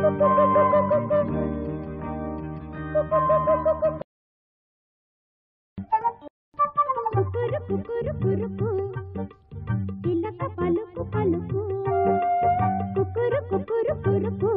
కుకురు కుకురు కురుకు చిలక పలుకు పలుకు కుకురు కుకురు కురుకు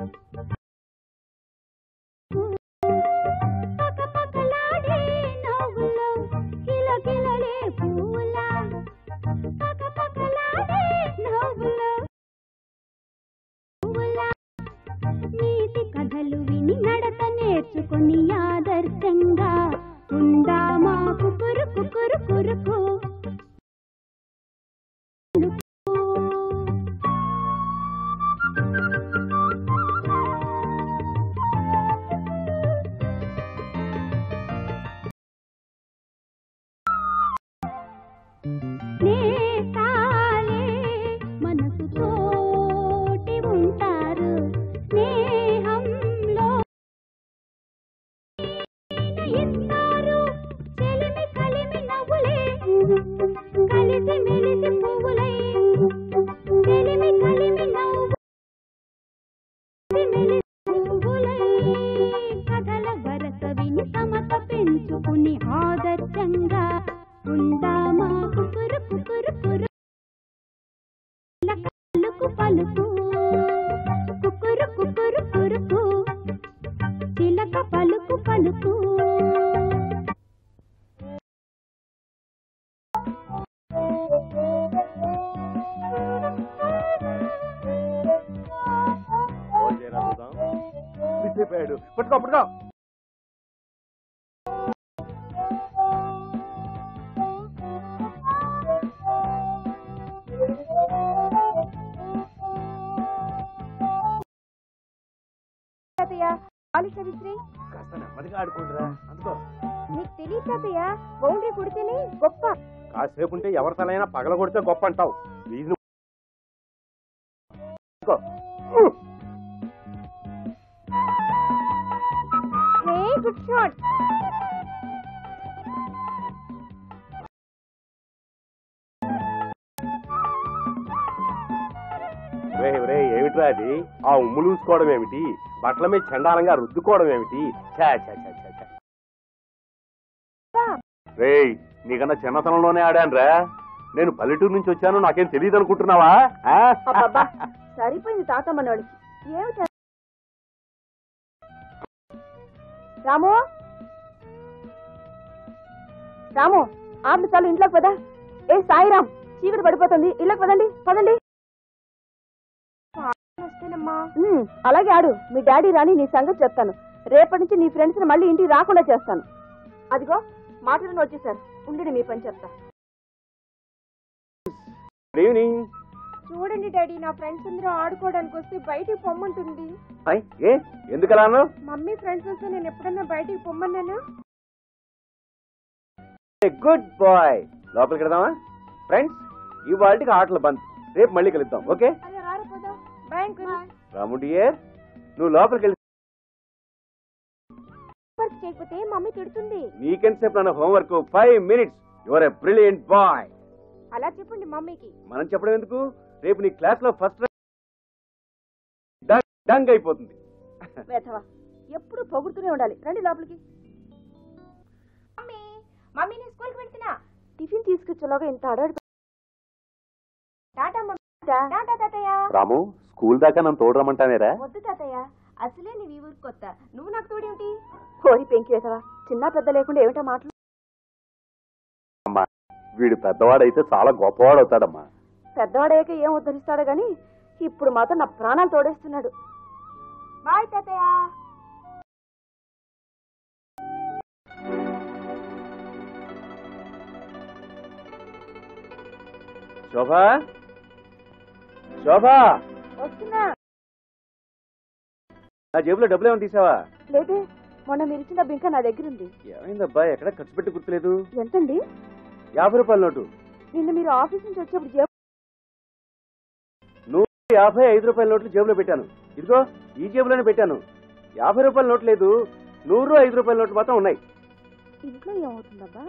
పకపకలాడే నవ్వులో కిలకిలలే పూల పకపకలాడే నవ్వులో పూల నీతి కథలు విని నడత నేర్చుకుని ఆదర్శంగా ఉందామా కుకురు కుకురు కురుకు నేతాలే మనసు తోటి ఉంటారు స్నేహంలో ఇస్తారు చెలిమి కలిమి నవ్వులే కలిసి మెలిసి పువ్వులై చెలిమి కలిమి నవ్వు మెలిసి పువ్వులై కథల వరస విని సమత పెంచుకుని ఆదర్శంగా ఉందామా కుకురు కుకురు కురు పలుకు పలుకు కుకురు కుకురు కురుకు చిలక పలుకు పలుకు మిస్సైపోయాడు పట్టుకో పట్టుకో తాతయ్య కాలుష్య విసిరి కాస్త నెమ్మదిగా ఆడుకుంటురా అందుకో నీకు తెలియదు తాతయ్య బౌండరీ కొడితేనే గొప్ప కాసేపు ఉంటే ఎవరి తలైనా పగల కొడితే గొప్ప అంటావు వీధిని అందుకో. హే గుడ్ షాట్ రే రే ఏమిట్రా అది ఆ ఉమ్ములు ఊసుకోవడం ఏమిటి బట్టల మీద చండాలంగా రుద్దుకోవడం ఏమిటి ఛా, ఛా, ఛా, ఛా, ఛా. రేయ్ నీకన్నా చిన్నతనంలోనే ఆడాను రా నేను పల్లెటూరు నుంచి వచ్చాను నాకేం తెలియదు అనుకుంటున్నావా ఆ? అబ్బబ్బా సరిపోయింది తాత మనోడికి ఏమిటి రాము రాము ఆమె చాలు ఇంట్లోకి పదా ఏ సాయిరామ్ చీకటి పడిపోతుంది ఇళ్ళకి పదండి పదండి ఉమ్, అలాగే ఆడు మీ డాడీ రాని నీ సంగతి చెప్తాను రేపటి నుంచి నీ ఫ్రెండ్స్ మళ్ళీ ఇంటికి రాకుండా చేస్తాను అదిగో మాటలను వచ్చేసారు ఉండి మీ పని చెప్తా గుడ్ ఈవినింగ్ చూడండి డాడీ నా ఫ్రెండ్స్ అందరూ ఆడుకోవడానికి వస్తే బయటికి పొమ్మంటుంది ఐ, ఏ ఎందుకలా అన్నావు మమ్మీ ఫ్రెండ్స్ వస్తే నేను ఎప్పుడన్నా బయటికి పొమ్మన్నాను గుడ్ బాయ్ లోపలికి వెళ్దామా ఫ్రెండ్స్ ఈ వాళ్ళకి ఆటలు బంద్ రేపు మళ్ళీ కలుద్దాం ఓకే అలా రారిపోదాం బ్యాంక్ రాము డియర్ నువ్వు లోపలికి వెళ్ళి వర్క్ చేయకపోతే మమ్మీ తిడుతుంది నీకెంతసేపు నన్ను homework five minutes your a brilliant boy అలా చెప్పండి మమ్మీకి మనం చెప్పడం ఎందుకు రేపు నీ క్లాస్ లో ఫస్ట్ డంగ్ అయిపోతుంది వేధవా ఎప్పుడు పొగుడుతూనే ఉండాలి రండి లోపలికి మమ్మీ మమ్మీ నేను స్కూల్కి వెళ్తున్నా టిఫిన్ తీసుకొచ్చేలాగా ఇంత అడవాడు టాటా మమ్మీ టాటా తాతయ్య రాము స్కూల్ దాకా నన్ను తోడరమంటానేరా వద్దు తాతయ్య అసలే నీవు ఈ ఊరికి కొత్త నువ్వు నాకు తోడేమిటి కోరి పెంకి వేసవా చిన్న పెద్ద లేకుండా ఏమిటో మాటలు అమ్మా వీడు పెద్దవాడైతే చాలా గొప్పవాడు అవుతాడమ్మా పెద్దవాడయ్యాక ఏం ఉద్ధరిస్తాడో గాని ఇప్పుడు మాత్రం నా ప్రాణాలు తోడేస్తున్నాడు బాయ్ తాతయ్య శోభా శోభా వస్తున్నా నా జేబులో డబ్బులు ఏమైనా తీసావా లేదే మొన్న మీరు ఇచ్చిన డబ్బు ఇంకా నా దగ్గర ఉంది ఏమైందబ్బా ఎక్కడ ఖర్చు పెట్టి గుర్తులేదు ఎంతండి యాభై రూపాయల నోటు నిన్న మీరు ఆఫీస్ నుంచి వచ్చేప్పుడు జేబు నువ్వు యాభై ఐదు రూపాయల నోట్లు జేబులో పెట్టాను ఇదిగో ఈ జేబులోనే పెట్టాను యాభై రూపాయల నోట్ లేదు నూరు ఐదు రూపాయల నోట్లు మాత్రం ఉన్నాయి ఇంట్లో ఏమవుతుందబ్బా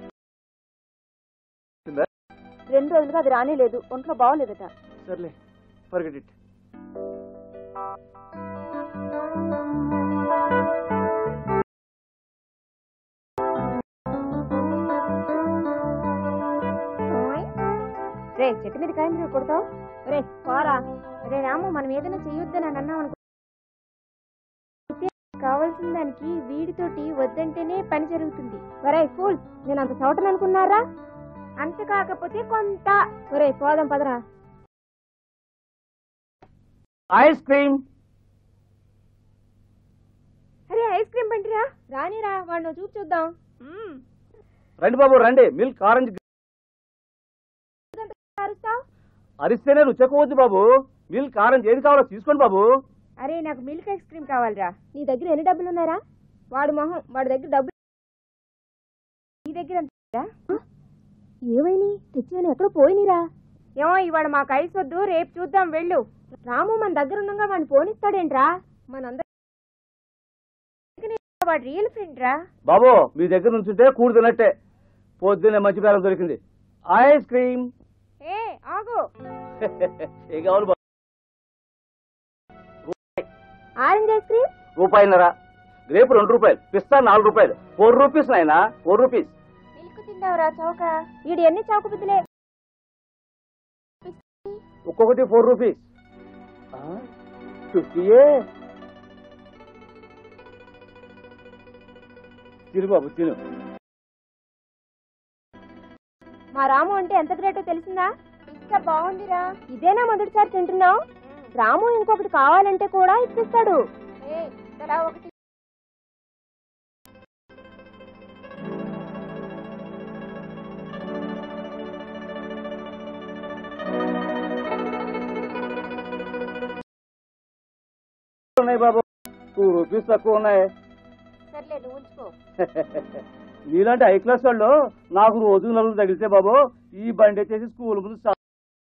ఉందా? రెండు రోజులుగా అది రానే లేదు ఒంట్లో బాగోలేదట సర్లే ఫర్గెట్ ఇట్ చెట్టు మీద కాయ మీద కొడతావు ఒరే పోరా ఒరే రాము మనం ఏదైనా చెయ్యొద్దని అని అన్నాం అనుకో అయితే కావాల్సిన దానికి వీడితోటి వద్దంటేనే పని జరుగుతుంది ఒరే ఫూల్ నేను అంత చోటను అనుకున్నారా అంత కాకపోతే కొంత ఒరే పోదాం పదరా ఐస్ క్రీమ్ అరే ఐస్ క్రీమ్ బండిరా రానిరా వాడిని చూసి చూద్దాం రండి బాబు రండి మిల్క్ ఆరెంజ్ అరుస్తావ్? అరిస్తేనే రుచకపోవద్దు బాబు మిల్క్ ఆరెంజ్ ఏది కావాలో తీసుకోండి బాబు అరే నాకు మిల్క్ ఐస్ క్రీమ్ కావాలిరా నీ దగ్గర ఎన్ని డబ్బులు ఉన్నారా వాడు మొహం వాడి దగ్గర డబ్బులు నీ దగ్గర ఎంతరా? ఏమైంది తెచ్చాను ఎక్కడ పోయినరా ఏమో ఇవాళ మాకు ఐస్ వద్దు రేపు చూద్దాం వెళ్ళు రాము మన దగ్గర ఉండగా వాడిని పోనిస్తాడేంట్రా మనందరం వాడు రియల్ ఫ్రెండ్ రా బాబు మీ దగ్గర నుంచుంటే కూడు తిన్నట్టే పొద్దున్నే మంచి బేరం దొరికింది ఐస్ క్రీమ్ ఏ ఆగు ఏం కావాలి బాబు ఆరెంజ్ ఐస్ క్రీమ్ రూపాయిన్నర గ్రేపు రెండు రూపాయలు పిస్తా నాలుగు రూపాయలు ఫోర్ రూపీస్ నాయనా ఫోర్ రూపీస్ మిల్క్ తిందావురా చౌక వీడు ఎన్ని చౌక బుద్ధులే ఒక్కొక్కటి ఫోర్ రూపీస్ ఫిఫ్టీయే తిను బాబు తిను మా రాము అంటే ఎంత గ్రేటో తెలిసిందా పిస్తా బాగుందిరా ఇదేనా మొదటిసారి తింటున్నావు రాము ఇంకొకటి కావాలంటే కూడా ఇప్పిస్తాడు ఒకటి ఉన్నాయి బాబు టూ రూపీస్ తక్కువ ఉన్నాయి సర్లే నువ్వు ఉంచుకో నీలాంటి హై క్లాస్ వాళ్ళు నాకు రోజు నలుగురు తగిలితే బాబు ఈ బండి వచ్చేసి స్కూల్ ముందు స్టా-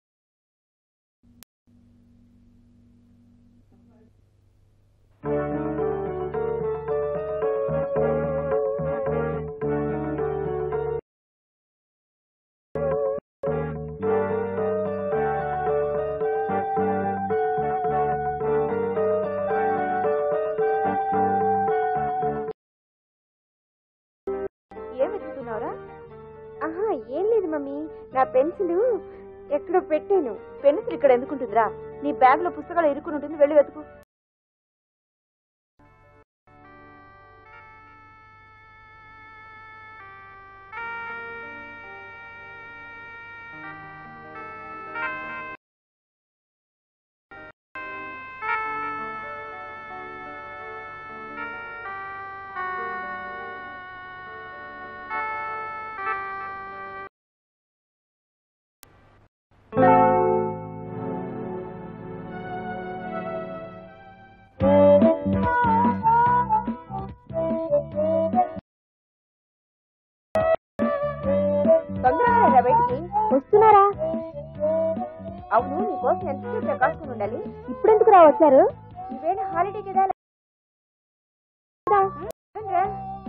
ఏం వెతుకుతున్నావురా ఆహా ఏం లేదు మమ్మీ నా పెన్సిల్ ఎక్కడో పెట్టాను పెన్సిల్ ఇక్కడ ఎందుకుంటుందిరా నీ బ్యాగ్ లో పుస్తకాలు ఇరుక్కుని ఉంటుంది వెళ్ళి వెతుకు తొందరగా రా బయటికి వస్తున్నారా అవును నీకోసం ఎంతసేపు కాసుకుని ఉండాలి ఇప్పుడెందుకు రా వచ్చారు ఇవేళ హాలిడే కదా రా. రా.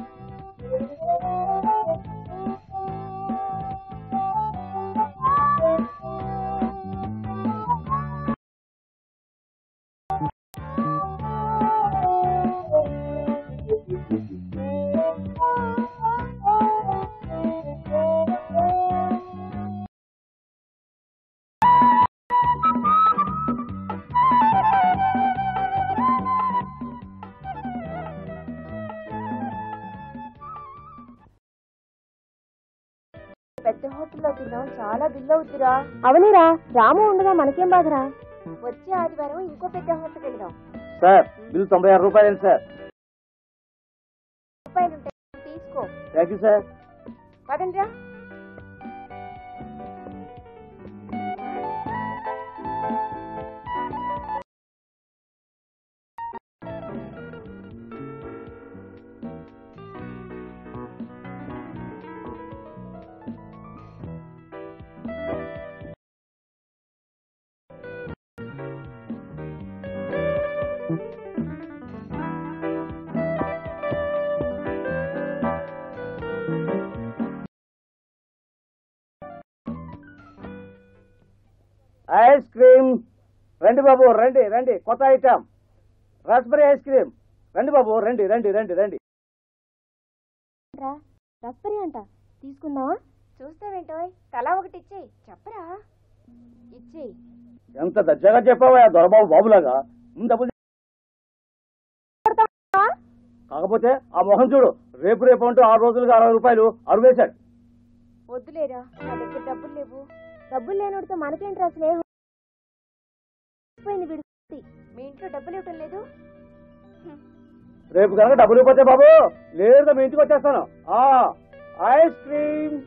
పెద్ద హోటల్లో తిన్నాం చాలా బిల్ అవుతురా అవనిరా రాము ఉండగా మనకేం బాధరా వచ్చే ఆదివారం ఇంకో పెద్ద హోటల్కి వెళ్దాం సార్ బిల్ తొంభై ఆరు రూపాయలు సార్ రూపాయలు ఉంటాయి తీసుకో థ్యాంక్ యూ సార్ పదండ్రా ఐస్ క్రీమ్ రండి బాబు రండి రండి కొత్త ఐటమ్ రాస్బెరీ ఐస్ క్రీమ్ రండి బాబు రండి రండి రండి రండి రా రస్పరి అంట తీసుకుందామా చూస్తావేంటో తలా ఒకటి ఇచ్చేయి చెప్పరా ఇచ్చేయి ఎంత దర్జాగా చెప్పావా దొరబాబు బాబులాగా ముందు డబ్బులు కాకపోతే ఆ మొహం చూడు రేపు రేపు అంటూ ఆరు రోజులుగా అరవై రూపాయలు అరువేశాడు వద్దులేరా నా దగ్గర డబ్బులు లేవు డబ్బులు లేనోడితో మనకేంట్రా స్నేహం పోయింది వీడి స్థితి. మీ ఇంట్లో డబ్బులు ఇవ్వటం లేదు రేపు కనుక డబ్బులు ఇవ్వకపోతే బాబు లేదా మీ ఇంటికి వచ్చేస్తాను ఆ ఐస్ క్రీమ్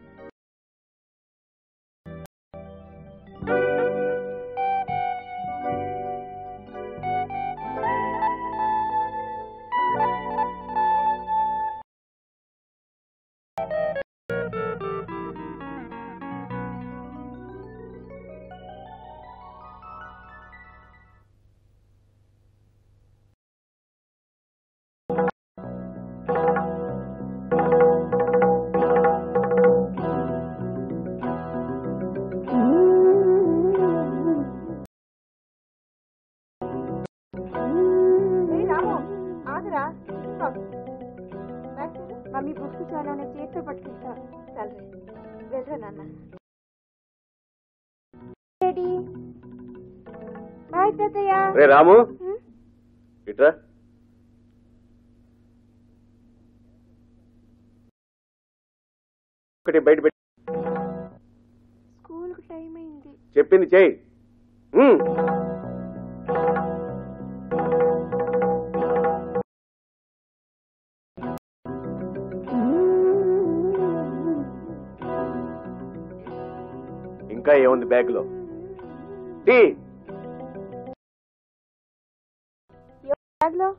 ఏయ్ రాము ఆగరా మమ్మీ బుక్స్ చాలా ఉన్నాయి చేతితో పట్టుకుంటా సరే వెళ్ళరా నాన్న డాడీ బాయ్ తాతయ్య రే రాము హ్మ్? ఇట్రా ఒకటి బయట పెట్టి స్కూల్కి టైం అయింది చెప్పింది చేయి ఉమ్. ఇంకా ఏముంది బ్యాగ్ లో టీ బ్యాగ్లో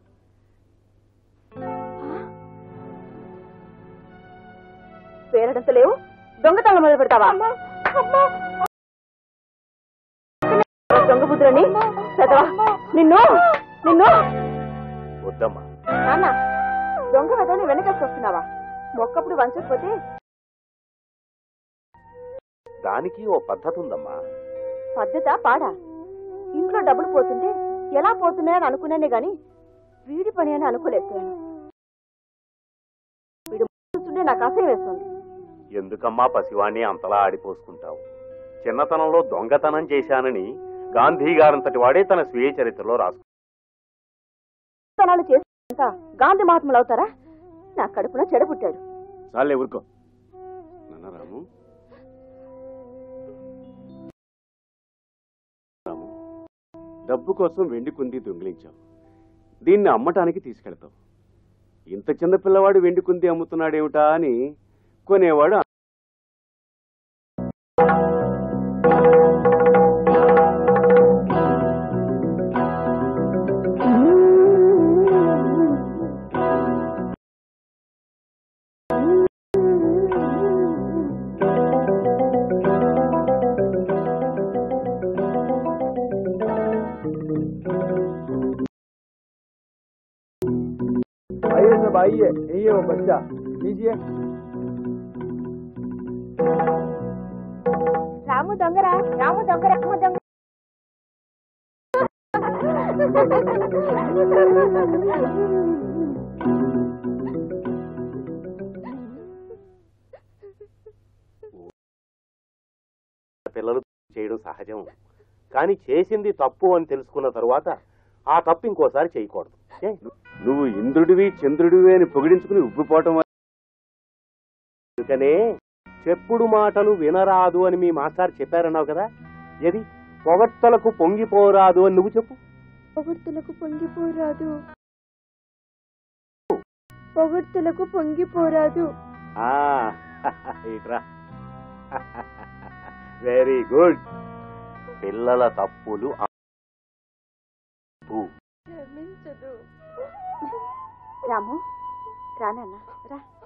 పేరడంత లేవు దొంగతనం మొదలు పెడతావా దొంగ బుద్ధులని పెద్దవా నిన్ను నిన్ను వద్దమ్మా నాన్న దొంగ వెదని వెనకకి వస్తున్నావా మొక్కప్పుడు వంచకపోతే దానికి ఓ పద్ధతి ఉందమ్మా పద్ధత పాడా ఇంట్లో డబ్బులు పోతుంటే ఎలా పోతున్నాయని అనుకున్నానే గాని వీడి పని అని అనుకోలేకపోయాను వీడు చూస్తుంటే నాకు అసహ్యం వేస్తుంది ఎందుకమ్మా పసివాణ్ణి అంతలా ఆడిపోసుకుంటావు చిన్నతనంలో దొంగతనం చేశానని గాంధీ గారంతటి వాడే తన స్వీయ చరిత్రలో రాసు తనాలు చేసి గాంధీ మహాత్ములు అవుతారా నా కడుపున చెడ పుట్టాడు చాలే ఊరుకో నాన్న రాము రాము డబ్బు కోసం వెండి కుంది దొంగిలించావు దీన్ని అమ్మటానికి తీసుకెళ్తావు ఇంత చిన్న పిల్లవాడు వెండి కుంది అమ్ముతున్నాడేమిటా అని కొనేవాడు आइए सब आइए यही है वो बच्चा लीजिए రాము దొంగరా రాము దొంగ రాము దొంగ పిల్లలు చేయడం సహజం కానీ చేసింది తప్పు అని తెలుసుకున్న తరువాత ఆ తప్పు ఇంకోసారి చేయకూడదు ఏ? నువ్వు ఇంద్రుడివి చంద్రుడివి అని పొగిడించుకుని ఉబ్బిపోవటం వల్ల- అందుకనే చెప్పుడు మాటలు వినరాదు అని మీ మాస్టర్ చెప్పారన్నావు కదా ఏది పొగట్టలకు పొంగిపోరాదు అని నువ్వు చెప్పు పొగడ్తలకు పొంగిపోరాదు పొగడ్తలకు పొంగిపోరాదు ఆ ఇట్రా వెరీ గుడ్ పిల్లల తప్పులు అప్పు. క్షమించదు రాము రానన్నా రా